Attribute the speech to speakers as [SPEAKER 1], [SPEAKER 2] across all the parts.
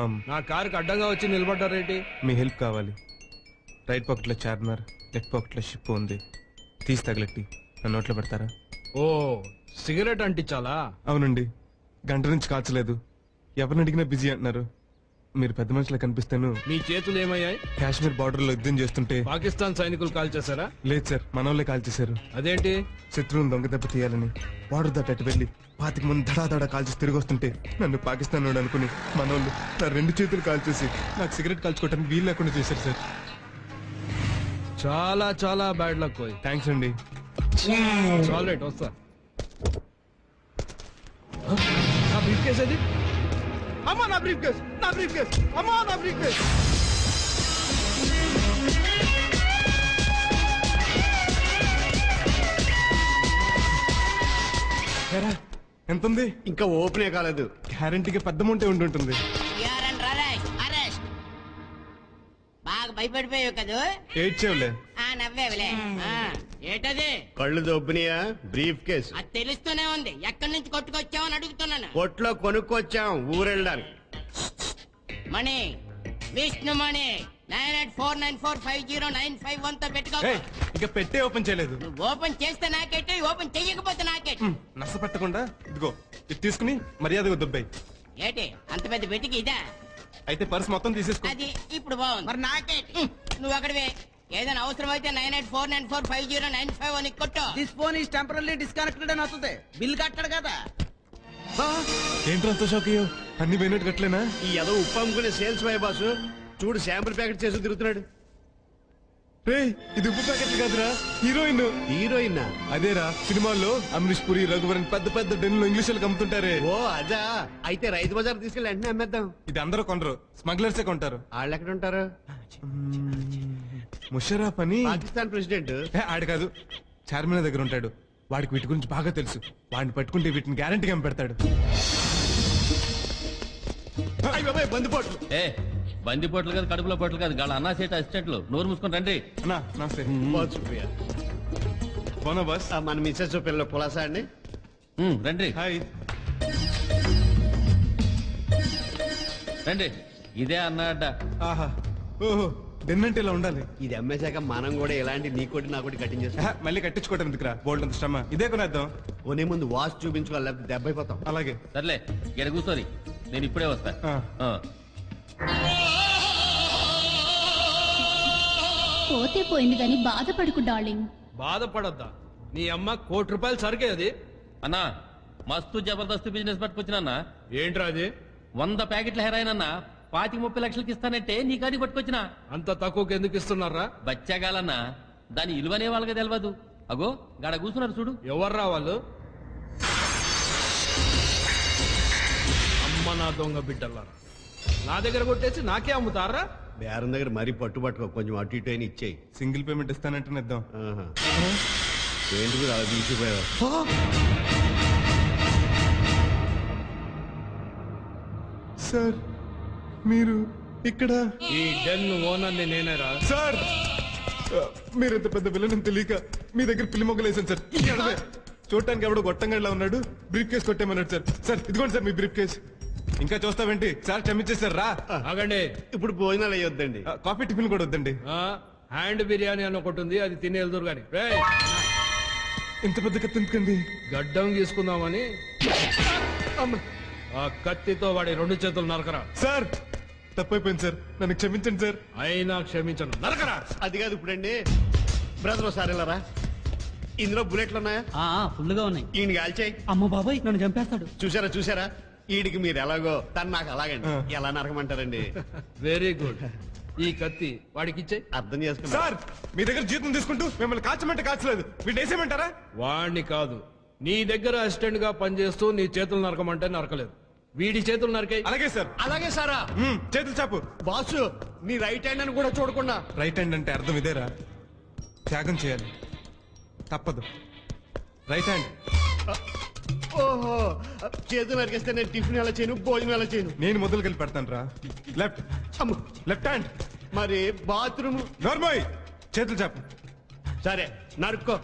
[SPEAKER 1] ఆమ్,
[SPEAKER 2] నా కారుకి అడ్డంగా వచ్చి నిలబడ్డారేంటి
[SPEAKER 1] మీ హెల్ప్ కావాలి రైట్ పాకెట్లో చార్మినార్ లెఫ్ట్ పాకెట్లో షిప్ ఉంది తీసి తగలెట్టి నా నోట్లో పెడతారా
[SPEAKER 2] ఓ సిగరెట్ అంటించాలా
[SPEAKER 1] అవునండి గంట నుంచి కాల్చలేదు ఎవరిని అడిగినా బిజీ అంటున్నారు మీరు పెద్ద మనుషులా కనిపిస్తాను
[SPEAKER 2] మీ చేతులు ఏమయ్యాయి
[SPEAKER 1] కాశ్మీర్ బార్డర్ లో యుద్ధం చేస్తుంటే
[SPEAKER 2] పాకిస్తాన్ సైనికులు కాల్ చేశారా
[SPEAKER 1] లేదు సార్ మనోళ్ళే కాల్ చేశారు
[SPEAKER 2] అదేంటి
[SPEAKER 1] శత్రువుని దొంగ దెబ్బ తీయాలని బార్డర్ దాటి వెళ్ళి పాతిక మంది దడా దడా కాల్చేసి తిరిగి వస్తుంటే నన్ను పాకిస్తాన్ వాడు అనుకుని మనోళ్ళు నా రెండు చేతులు కాల్చేసి నాకు సిగరెట్ కాల్చుకోవడానికి వీలు లేకుండా చేశారు సార్
[SPEAKER 2] చాలా చాలా బ్యాడ్ లక్ పోయి
[SPEAKER 1] థ్యాంక్స్ అండి
[SPEAKER 2] చాలు రైట్ వస్తా హ? నా బ్రీఫ్ కేస్ అది అమ్మా నా బ్రీఫ్ కేస్ నా బ్రీఫ్ కేస్ అమ్మా నా బ్రీఫ్ కేస్
[SPEAKER 1] ఏరా, ఎంత ఉంది
[SPEAKER 3] ఇంకా ఓపెనే కాలేదు
[SPEAKER 1] గ్యారంటీగా పెద్ద అమౌంటే ఉండి ఉంటుంది
[SPEAKER 4] యారండి అరెస్ట్ అరెస్ట్ బాగా భయపడిపోయావు కదూ
[SPEAKER 1] ఎయిట్ చేయలే
[SPEAKER 4] ఆ నవ్వేవులే ఆ, ఏటది
[SPEAKER 3] కళ్ళు దొబ్బినాయా బ్రీఫ్ కేస్
[SPEAKER 4] అది తెలుస్తూనే ఉంది ఎక్కడి నుంచి కొట్టుకొచ్చావని అడుగుతున్నాను
[SPEAKER 3] కొట్లో కొనుక్కొచ్చాం ఊరెళ్ళడానికి
[SPEAKER 4] Mani Vishnu Mani nine eight four nine four five zero nine five one తో పెట్టుకో
[SPEAKER 1] ఏయ్, ఇక పెట్టే ఓపెన్ చేయలేదు
[SPEAKER 4] నువ్వు ఓపెన్ చేస్తే నాకెట్టు ఓపెన్ చెయ్యకపోతే నాకెట్టు
[SPEAKER 1] హ్మ్, నస పెట్టకుండా ఇదిగో ఇది తీసుకుని మర్యాదగా దొబ్బాయి
[SPEAKER 4] ఏటి అంత పెద్ద పెట్టికి ఇదా
[SPEAKER 1] అయితే పర్స్ మొత్తం తీసేసుకో
[SPEAKER 4] అది ఇప్పుడు బాగుంది మరి నాకెట్ నువ్వు అక్కడివే ఏదైనా అవసరం అయితే nine eight four nine four five zero nine five అని కొట్టు
[SPEAKER 5] this phone is temporary disconnected అని వస్తుంది బిల్ కట్టాడు కదా
[SPEAKER 1] ఏంట్రా అంత షాక్ అయ్యో అన్ని పోయినట్టు కట్టలేనా
[SPEAKER 3] ఈ ఏదో ఉప్పు అమ్ముకునే సేల్స్ బాయ్ బాసు చూడు శాంపుల్ ప్యాకెట్ చేసి తిరుగుతున్నాడు
[SPEAKER 1] రే ఇది ఉప్పు ప్యాకెట్ కాదురా హీరోయిన్
[SPEAKER 3] హీరోయిన్
[SPEAKER 1] అదేరా సినిమాల్లో అమరీష్ పురి రఘువరన్ పెద్ద పెద్ద డెన్లో ఇంగ్లీష్ వాళ్ళకి అమ్ముతుంటారే
[SPEAKER 3] ఓ అదా అయితే రైతు బజార్ తీసుకెళ్ళి వెంటనే అమ్మేద్దాం
[SPEAKER 1] ఇది అందరూ కొనరు స్మగ్లర్సే కొంటారు
[SPEAKER 3] వాళ్ళు ఎక్కడ ఉంటారు
[SPEAKER 1] ముషరఫ్ అని
[SPEAKER 3] పాకిస్తాన్ ప్రెసిడెంట్
[SPEAKER 1] ఏ, ఆడు కాదు చార్మినార్ దగ్గర ఉంటాడు వాడికి వీటి గురించి బాగా తెలుసు వాడిని పట్టుకుంటే వీటిని గ్యారంటీగా పెడతాడు
[SPEAKER 3] అయ్య బాబాయ్ బందిపోట్లు
[SPEAKER 6] ఏ బంది పొట్లు కాదు కడుపులో పొట్లు కాదు గాళ్ళ అన్నా సేట అసిస్టెంట్లు నోరు మూసుకొని రండి
[SPEAKER 1] అన్నా నమస్తే
[SPEAKER 3] బాస్ సుప్రియ.
[SPEAKER 1] బోనా బస్
[SPEAKER 3] ఆ, మన మిస్సెస్ పిల్లలు పులాసా అండి
[SPEAKER 6] ఉమ్, రండి
[SPEAKER 1] హాయ్
[SPEAKER 6] రండి ఇదే అన్న అడ్డ
[SPEAKER 1] ఆహా ఓహో డెన్ అంటే ఇలా ఉండాలి
[SPEAKER 3] ఇది అమ్మేశాక మనం కూడా ఇలాంటి నీకోటి నాకోటి కటింగ్ చేస్తాం
[SPEAKER 1] ఆహా, మళ్ళీ కట్టించుకోవడం ఎందుకురా బోల్డ్ అంత శ్రమ ఇదే కొనేద్దాం
[SPEAKER 3] కొనే ముందు వాచ్ చూపించుకోవాలి లేకపోతే దెబ్బ అయిపోతాం
[SPEAKER 1] అలాగే
[SPEAKER 6] సర్లే గడ కూర్చోరి నేను ఇప్పుడే వస్తా
[SPEAKER 1] ఆ.
[SPEAKER 6] ఆ.
[SPEAKER 7] పోతే పోయింది గాని బాధపడకు డార్లింగ్
[SPEAKER 2] బాధపడద్దా నీ అమ్మ కోటి రూపాయలు సరికే అది
[SPEAKER 6] అన్నా మస్తు జబర్దస్త్ బిజినెస్ పట్టుకొచ్చినా
[SPEAKER 2] ఏంట్రా అది
[SPEAKER 6] వంద ప్యాకెట్ల హెరాయిన్ అన్న పాతి ముప్పై లక్షలకి ఇస్తానంటే నీ కాడి పట్టుకొచ్చిన
[SPEAKER 2] అంత తక్కువకి ఎందుకు ఇస్తున్నారా
[SPEAKER 6] బచ్చాగాలన్నా దాని ఇలువనే వాళ్ళకి తెలియదు అగో గాడ కూర్చున్నారు చూడు
[SPEAKER 2] ఎవర్రా వాళ్ళు అమ్మ నా దొంగ బిడ్డలారా నా దగ్గర కొట్టేసి నాకే అమ్ముతారా
[SPEAKER 3] బేరం దగ్గర మరీ పట్టుబట్టుకో కొంచెం అటు ఇటు అయినా ఇచ్చేయి
[SPEAKER 1] సింగిల్ పేమెంట్ ఇస్తానంటే ఇద్దాం
[SPEAKER 3] ఆహా. ఏంటి మీరు అలా తీసిపోయావు
[SPEAKER 1] సార్ మీరు ఇక్కడ
[SPEAKER 2] ఈ డెన్ ఓనర్ని నేనేరా
[SPEAKER 1] సార్ ఆ, మీరు ఎంత పెద్ద విలన్ తెలియక మీ దగ్గర పిల్లి మొగ్గలు వేసాను సార్ ఈ అడవే. చూడటానికి ఎవడో గొట్టంగా ఉన్నాడు బ్రీఫ్ కేసు కొట్టేమన్నాడు సార్ సార్ ఇదిగోండి సార్ మీ బ్రీఫ్ కేసు ఇంకా చూస్తావేంటి సార్ క్షమించేశారు రా
[SPEAKER 2] ఆగండి
[SPEAKER 3] ఇప్పుడు భోజనాలు అయ్యొద్దండి
[SPEAKER 1] ఆ, కాఫీ టిఫిన్ కూడా వద్దండి
[SPEAKER 2] ఆ, హ్యాండ్ బిర్యానీ అని ఒకటి ఉంది అది తిని వెళ్దురు గాని రేయ్,
[SPEAKER 1] ఇంత పెద్ద కత్తి ఎందుకండి
[SPEAKER 2] గడ్డం తీసుకుందామని అమ్మ. ఆ కత్తితో వాడి రెండు చేతులు నరకరా
[SPEAKER 1] సార్ తప్పైపోయింది సార్ నన్ను క్షమించండి సార్
[SPEAKER 2] అయినా క్షమించను నరకరా
[SPEAKER 3] అది కాదు ఇప్పుడండి బ్రదర్ ఒకసారి వెళ్ళరా ఇందులో బుల్లెట్లు ఉన్నాయా
[SPEAKER 5] ఫుల్ గా ఉన్నాయి
[SPEAKER 3] ఈయన కాల్చేయి
[SPEAKER 5] అమ్మ బాబాయ్ నన్ను చంపేస్తాడు
[SPEAKER 3] చూసారా చూసారా ఈడికి మీరు ఎలాగో తను నాకు అలాగండి
[SPEAKER 1] ఆ.
[SPEAKER 3] ఎలా నరకమంటారండి
[SPEAKER 2] వెరీ గుడ్ ఈ కత్తి వాడికి ఇచ్చే
[SPEAKER 3] అర్థం చేసుకున్నా
[SPEAKER 1] సార్ మీ దగ్గర జీతం తీసుకుంటూ మిమ్మల్ని కాల్చమంటే కాల్చలేదు వీడు వేసేయమంటారా
[SPEAKER 2] వాణ్ణి కాదు నీ దగ్గర అసిస్టెంట్ గా పనిచేస్తూ నీ చేతులు నరకమంటే నరకలేదు వీడి చేతులు నరకాయి
[SPEAKER 1] అలాగే సార్
[SPEAKER 3] అలాగే సారా
[SPEAKER 1] మ్మ్, చేతులు చాపు
[SPEAKER 3] బాసు నీ రైట్ హ్యాండ్ అని కూడా చూడకుండా
[SPEAKER 1] రైట్ హ్యాండ్ అంటే అర్థం ఇదేరా త్యాగం చేయాలి తప్పదు రైట్ హ్యాండ్
[SPEAKER 3] ఓహో చేతులు నరికేస్తే నేను టిఫిన్ ఎలా చేయను భోజనం ఎలా చేయను
[SPEAKER 1] నేను మొదలు కలిపి పెడతాను రా లెఫ్ట్
[SPEAKER 3] అమ్మ.
[SPEAKER 1] లెఫ్ట్ హ్యాండ్
[SPEAKER 3] మరి బాత్రూమ్
[SPEAKER 1] నార్మల్ చేతులు చాపు
[SPEAKER 3] సరే నరుక్కో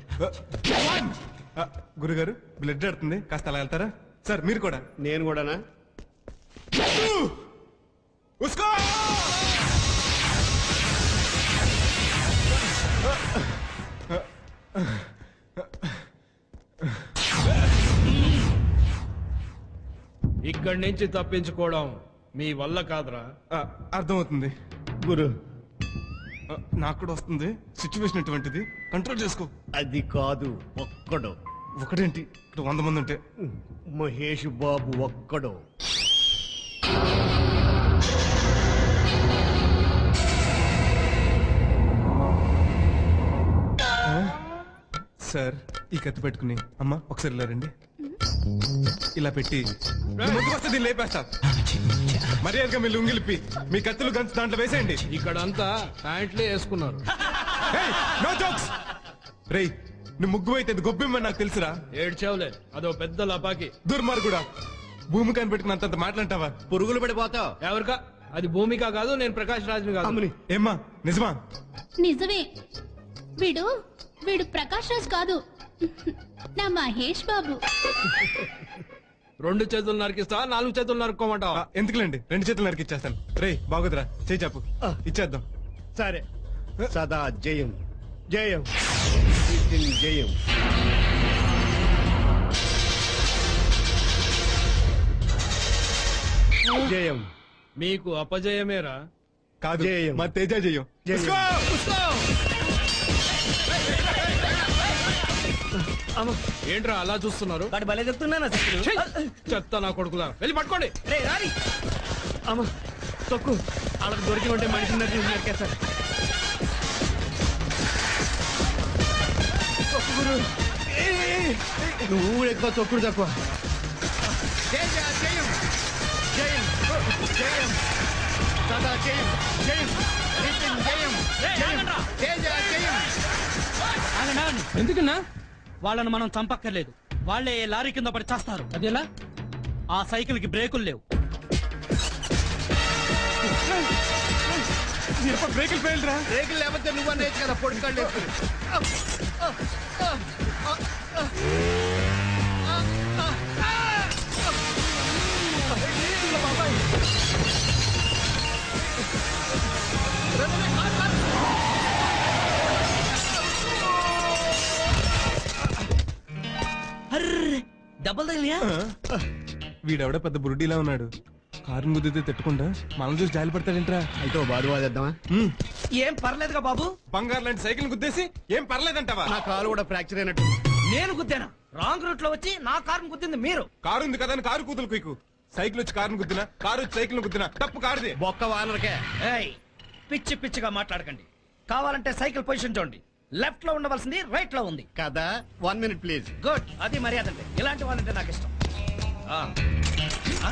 [SPEAKER 1] ఆ, గురుగారు బ్లడ్ ఆడుతుంది కాస్త అలా వెళ్తారా సార్ మీరు కూడా
[SPEAKER 3] నేను కూడానా
[SPEAKER 1] ఉస్కో
[SPEAKER 2] ఇక్కడి నుంచి తప్పించుకోవడం మీ వల్ల కాదురా
[SPEAKER 1] ఆ, అర్థమవుతుంది
[SPEAKER 3] గురు
[SPEAKER 1] ఆ, నాకు కూడా వస్తుంది సిచ్యువేషన్ ఎటువంటిది కంట్రోల్ చేసుకో
[SPEAKER 3] అది కాదు ఒక్కడు
[SPEAKER 1] ఒకటేంటి ఇక్కడ వంద మంది ఉంటే
[SPEAKER 3] మహేష్ బాబు ఒక్కడు
[SPEAKER 1] సార్ ఈ కత్తి పెట్టుకుని అమ్మా ఒకసారి ఇలా రండి ఇలా పెట్టి మీ ముందుకు వస్తే దీన్ని లేపేస్తా మర్యాదగా మీ లుంగిలిపి మీ కత్తులు గంతు దాంట్లో వేసేయండి
[SPEAKER 2] ఇక్కడంతా ప్యాంట్లే వేసుకున్నారు
[SPEAKER 1] నో జోక్స్ రేయ్ నువ్వు ముగ్గు అయితే గొప్పిమ్మని నాకు తెలుసురా
[SPEAKER 2] ఏడ్చావులే అదో పెద్ద లపాకి
[SPEAKER 1] దుర్మార్గుడా భూమి కనిపెట్టుకుని అంతంత మాట్లాంటావా
[SPEAKER 3] పురుగులు పడిపోతావు
[SPEAKER 2] ఎవరికా అది భూమిక కాదు నేను ప్రకాష్ రాజ్ని కాదు
[SPEAKER 3] అమ్మని
[SPEAKER 1] ఏమ్మా నిజమా
[SPEAKER 7] నిజమే వీడు వీడు ప్రకాష్ రాజ్ కాదు నా మహేష్ బాబు
[SPEAKER 2] రెండు చేతులు నరికిస్తా నాలుగు చేతులు నరుక్కోమంటావా
[SPEAKER 1] ఆ, ఎందుకులేండి రెండు చేతులు నరికి ఇచ్చేస్తాను రేయ్ బాగుదరా చేయి చెప్పు ఇచ్చేద్దాం
[SPEAKER 3] సరే సదా జయం జయం నితిన్ జయం జయం
[SPEAKER 2] మీకు అపజయమేరా
[SPEAKER 1] కాదు
[SPEAKER 3] జయం.
[SPEAKER 1] మా తేజ జయం
[SPEAKER 3] జయం.
[SPEAKER 1] ఉస్కో!
[SPEAKER 2] ఏంట్రా అలా చూస్తున్నారు
[SPEAKER 5] వాడు భలే చెప్తున్నానా శక్తులు
[SPEAKER 2] ఛీ! చెత్త నా కొడుకులా వెళ్ళి పట్టుకోండి
[SPEAKER 5] రే రారి
[SPEAKER 3] అమ్మ తొక్కు వాళ్ళకి దొరికి ఉంటే మనిషి నరికేస్తారు తొక్కు గురు ఏయ్, ఏయ్, ఏయ్. నువ్వు ఎక్కువ తొక్కుడు తక్కువ జయం జయం జయం జయం సదా జయం జయం నితిన్ జయం జయం తేజ జయం
[SPEAKER 5] ఎందుకన్నా వాళ్ళని మనం చంపక్కర్లేదు వాళ్ళే లారీ కింద పడి చేస్తారు అదేలా ఆ సైకిల్ కి బ్రేకులు లేవు
[SPEAKER 1] బ్రేకులు ఫెయిల్ రా
[SPEAKER 3] రేకులు లేకపోతే నువ్వు అనేది కదా పొడుకాళ్ళు
[SPEAKER 5] అర్రే దెబ్బలు తగిలియా
[SPEAKER 1] వీడెవడ పెద్ద బురుడిలా ఉన్నాడు కారుని గుద్దితే తిట్టకుండా మనం చూసి జాలి పడతాడేంట్రా
[SPEAKER 3] అయితే ఓ బాధ వాదేద్దామా
[SPEAKER 1] హ్మ్.
[SPEAKER 5] ఏం పర్లేదుగా బాబు
[SPEAKER 1] బంగారు లాంటి సైకిల్ గుద్దేసి ఏం పర్లేదంటావా
[SPEAKER 3] నా కాలు కూడా ఫ్రాక్చర్ అయినట్టు
[SPEAKER 5] నేను గుద్దాను రాంగ్ రూట్ లో వచ్చి నా కారు గుద్దింది మీరు
[SPEAKER 1] కారు ఉంది కదా అని కారు కూతురు కుయ్కు సైకిల్ వచ్చి కారుని గుద్దినా కారు వచ్చి సైకిల్ గుద్దినా తప్పు కారుది
[SPEAKER 3] బొక్క వానరకే
[SPEAKER 5] ఏయ్ పిచ్చి పిచ్చిగా మాట్లాడకండి కావాలంటే సైకిల్ పొజిషన్ చూడండి లెఫ్ట్ లో ఉండవలసింది రైట్ లో ఉంది
[SPEAKER 3] కదా వన్ మినిట్ ప్లీజ్
[SPEAKER 5] గుడ్ అది మర్యాద అంటే ఇలాంటి వాళ్ళంటే నాకు ఇష్టం ఆ. ఆ?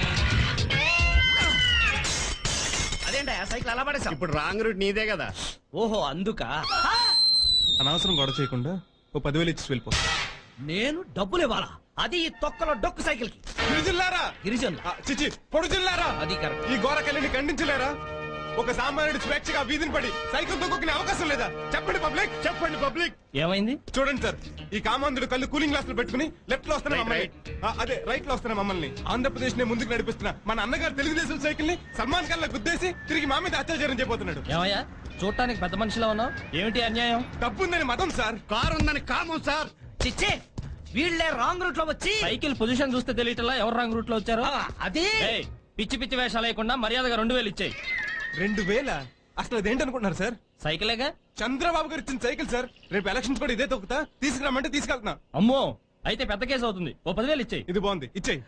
[SPEAKER 5] అదేంటి ఆ సైకిల్ అలా పడేసాం
[SPEAKER 3] ఇప్పుడు రాంగ్ రూట్ నీదే కదా
[SPEAKER 5] ఓహో అందుక
[SPEAKER 1] అనవసరం గొడవ చేయకుండా ఓ పదివేలు ఇచ్చి వెళ్ళిపో
[SPEAKER 5] నేను డబ్బులు ఇవ్వాలా అది ఈ తొక్కలో డొక్కు సైకిల్ కి
[SPEAKER 1] గిరిజిల్లారా
[SPEAKER 5] గిరిజనులు
[SPEAKER 1] ఆ, చిచి పొడుజిల్లారా
[SPEAKER 5] అది కరెక్ట్
[SPEAKER 1] ఈ గోరకల్లిని ఖండించలేరా ఒక సామాన్యుడు స్వేచ్ఛగా వీధిని పడి సైకిల్ తొక్కునే అవకాశం లేదా చెప్పండి పబ్లిక్ చెప్పండి పబ్లిక్
[SPEAKER 5] ఏమైంది
[SPEAKER 1] చూడండి సార్ ఈ కామాంధుడు కళ్ళు కూలింగ్ గ్లాసులు పెట్టుకుని లెఫ్ట్ లో వస్తున్న
[SPEAKER 3] Right,
[SPEAKER 1] మమ్మల్ని ఆ, అదే రైట్ లో వస్తున్న మమ్మల్ని ఆంధ్రప్రదేశ్ ని ముందుకు నడిపిస్తున్న మన అన్నగారు తెలుగుదేశం సైకిల్ ని సల్మాన్ ఖాన్ లా గుద్దేసి తిరిగి మా మీద అత్యాచారం చేయబోతున్నాడు
[SPEAKER 6] ఏమయ్యా చూడటానికి పెద్ద మనిషిలా ఉన్నావు ఏమిటి అన్యాయం
[SPEAKER 1] డబ్బుందని మతం సార్
[SPEAKER 3] కారు ఉందని కామం సార్
[SPEAKER 5] చిచ్చే వీళ్ళే రాంగ్ రూట్ లో వచ్చి
[SPEAKER 6] సైకిల్ పొజిషన్ చూస్తే తెలియటలా ఎవరు రాంగ్ రూట్ లో వచ్చారు
[SPEAKER 5] ఆ, అదే
[SPEAKER 6] ఏయ్, పిచ్చి పిచ్చి వేషాలు లేకుండా మర్యాదగా రెండు వేలు ఇచ్చేయి
[SPEAKER 1] రెండు వేల అసలు అదేంటనుకుంటున్నారు సార్
[SPEAKER 6] సైకిలేగా
[SPEAKER 1] చంద్రబాబు గారు ఇచ్చిన సైకిల్ సార్ రేపు ఎలక్షన్స్ కూడా ఇదే తొక్కుతా తీసుకురామంటే తీసుకెళ్తున్నా
[SPEAKER 6] అమ్మో అయితే పెద్ద కేసు అవుతుంది ఓ పదివేలు ఇచ్చేయి
[SPEAKER 1] ఇది బాగుంది ఇచ్చేయి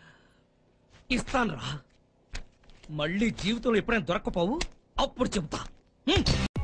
[SPEAKER 5] ఇస్తాను రా మళ్ళీ జీవితంలో ఎప్పుడైనా దొరకపోవు అప్పుడు చెబుతా హ్మ్.